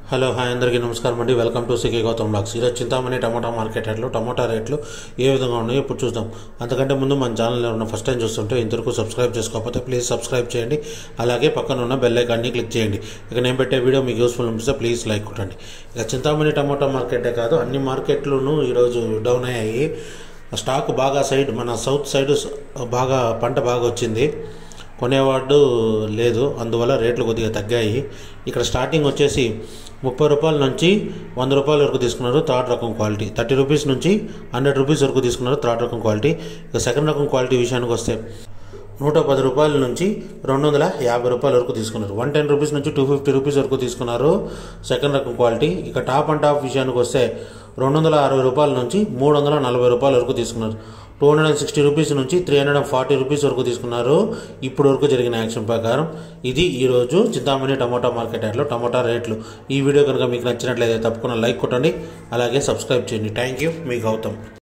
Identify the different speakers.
Speaker 1: hello hi అందరికీ నమస్కారం అండి welcome to CK Gautham blogs ఈరోజు చింతామణి టమాటా మార్కెట్ రేట్లు టమాటా రేట్లు ఏ విధంగా ఉన్నాయో ఇప్పుడు చూద్దాం అంతకంటే ముందు మన ఛానల్ ఎవరైనా ఫస్ట్ టైం చూస్తుంటే ఇంతవరకు సబ్స్క్రైబ్ చేసుకోకపోతే ప్లీజ్ సబ్స్క్రైబ్ చేయండి అలాగే పక్కన ఉన్న బెల్ ఐకాన్ని క్లిక్ చేయండి ఇక నేను పెట్టే వీడియో మీకు యూస్ఫుల్ అనిపిస్తే ప్లీజ్ లైక్ కొట్టండి ఇక చింతామణి టమాటా మార్కెటే కాదు అన్ని మార్కెట్లును ఈరోజు డౌన్ అయ్యాయి స్టాక్ బాగా సైడ్ మన సౌత్ సైడ్ బాగా పంట బాగా వచ్చింది కొనేవాడు లేదు అందువల్ల రేట్లు కొద్దిగా తగ్గాయి ఇక్కడ స్టార్టింగ్ వచ్చేసి ముప్పై రూపాయల నుంచి వంద రూపాయల వరకు తీసుకున్నారు థర్డ్ రకం క్వాలిటీ థర్టీ రూపీస్ నుంచి హండ్రెడ్ రూపీస్ వరకు తీసుకున్నారు థర్డ్ రకం క్వాలిటీ ఇక సెకండ్ రకం క్వాలిటీ విషయానికి వస్తే నూట పది రూపాయల నుంచి రెండు వందల యాభై రూపాయల వరకు తీసుకున్నారు వన్ టెన్ రూపీస్ నుంచి టూ ఫిఫ్టీ రూపీస్ వరకు తీసుకున్నారు సెకండ్ రకం క్వాలిటీ ఇక టాప్ అండ్ టాప్ విషయానికి వస్తే రెండు వందల అరవై రూపాయల నుంచి మూడు వందల నలభై రూపాయల వరకు తీసుకున్నారు two hundred and sixty rupees నుంచి three hundred and forty rupees వరకు తీసుకున్నారు ఇప్పుడు వరకు జరిగిన యాక్షన్ ప్రకారం ఇది ఈరోజు చింతామణి టమోటా మార్కెట్ యార్డ్లో టమోటా రేట్లు ఈ వీడియో కనుక మీకు నచ్చినట్లయితే తప్పకుండా లైక్ కొట్టండి అలాగే సబ్స్క్రైబ్ చేయండి థ్యాంక్ యూ మీ గౌతమ్